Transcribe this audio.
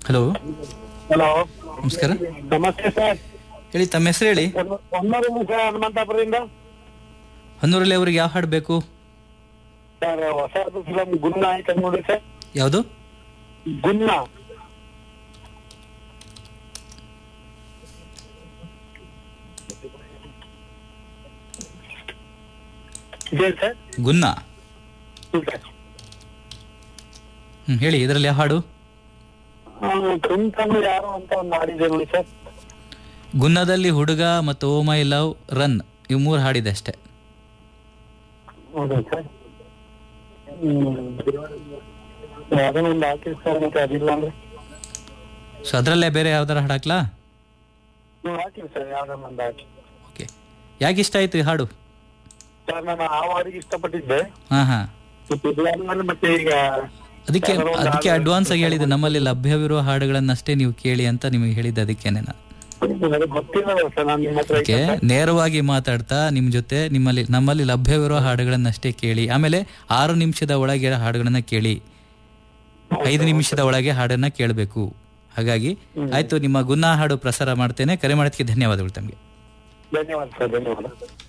hello hello ನಮಸ್ಕಾರ ನಮಸ್ತೆ sir ಹೇಳಿ ತಮ್ಮ ಹೆಸರು ಹೇಳಿ ಒಂದೂರು ನಿಮಿಷ ಹನುಮಂತಾಪುರದಿಂದ ಹೊನ್ನೂರಲ್ಲಿ ಅವ್ರಿಗೆ ಯಾವ ಹಾಡು ಬೇಕು ಸರ್ ಹೊಸ ಫಿಲಂ ಗುನ್ನ ಆಯ್ತು ನೋಡಿ ಸರ್ ಯಾವುದು ಗುನ್ನ ಇದೆ ಸರ್ ಗುನ್ನ ಹ್ಮ್ ಸರ್ ಹ್ಮ್ ಹೇಳಿ ಇದರಲ್ಲಿ ಯಾವ ಹಾಡು ಕುಂತನು ಯಾರು ಅಂತ ಒಂದು ಮಾಡಿದೆ ನೋಡಿ ಸರ್ ಗುನ್ನದಲ್ಲಿ ಹುಡುಗ ಮತ್ತು ಓ ಮೈ ಲವ್ ರನ್ ಇವು ಮೂರು ಹಾಡಿದೆ ಅಷ್ಟೇ ಹೌದಾ ಸರ್ ಹ್ಮ್ ಯಾವ್ದೋ ಒಂದು ಹಾಕಿ ಸರ್ ಮತ್ತೆ ಅದಿಲ್ಲ ಅಂದ್ರೆ ಸೊ ಅದರಲ್ಲೇ ಬೇರೆ ಯಾವ್ದಾರ ಹಾಡು ಹಾಕ್ಲಾ ನೀವು ಹಾಕಿ ಸರ್ ಯಾವ್ದೋ ಒಂದು ಹಾಕಿ ಓಕೆ ಯಾಕೆ ಇಷ್ಟ ಆಯ್ತು ಈ ಹಾಡು ಸರ್ ನಾನು ಆ ವಾರಿಗೆ ಇಷ್ಟಪಟ್ಟಿದ್ದೆ ಹಾಂ ಹಾಂ ಮತ್ತೆ ಇದಾದ್ಮೇಲೆ ಮತ್ತೆ ಈಗ ಅದಕ್ಕೆ ಯಾವ್ದಾರ ಒಂದು ಅದಕ್ಕೆ ಹಾಡು ಅಡ್ವಾನ್ಸ್ ಆಗಿ ಹೇಳಿದೆ ನಮ್ಮಲ್ಲಿ ಲಭ್ಯವಿರುವ ಹಾಡುಗಳನ್ನಷ್ಟೇ ನೀವು ಕೇಳಿ ಅಂತ ನಿಮಗೆ ಹೇಳಿದ್ದೆ ಅದಕ್ಕೇನೆ ನಾನು ನನಗೆ ಗೊತ್ತಿಲ್ಲ ಸರ್ ನಾನು ನಿಮ್ಮ ಹತ್ರ ಓಕೆ ನೇರವಾಗಿ ಮಾತಾಡ್ತಾ ನಿಮ್ಮ ಜೊತೆ ನಿಮ್ಮಲ್ಲಿ ನಮ್ಮಲ್ಲಿ ಲಭ್ಯವಿರುವ ಹಾಡುಗಳನ್ನಷ್ಟೇ ಕೇಳಿ ಆಮೇಲೆ ಆರು ನಿಮಿಷದ ಒಳಗೆ ಹಾಡುಗಳನ್ನ ಕೇಳಿ ಐದು ನಿಮಿಷದ ಒಳಗೆ ಹಾಡನ್ನ ಕೇಳಬೇಕು ಹಾಗಾಗಿ ಆಯ್ತು ನಿಮ್ಮ ಗುನ್ನ ಹಾಡು ಪ್ರಸಾರ ಮಾಡ್ತೇನೆ ಕರೆ ಮಾಡೋದಕ್ಕೆ ಧನ್ಯವಾದಗಳು ತಮಗೆ ಧನ್ಯವಾದ ಸರ್ ಧನ್ಯವಾದ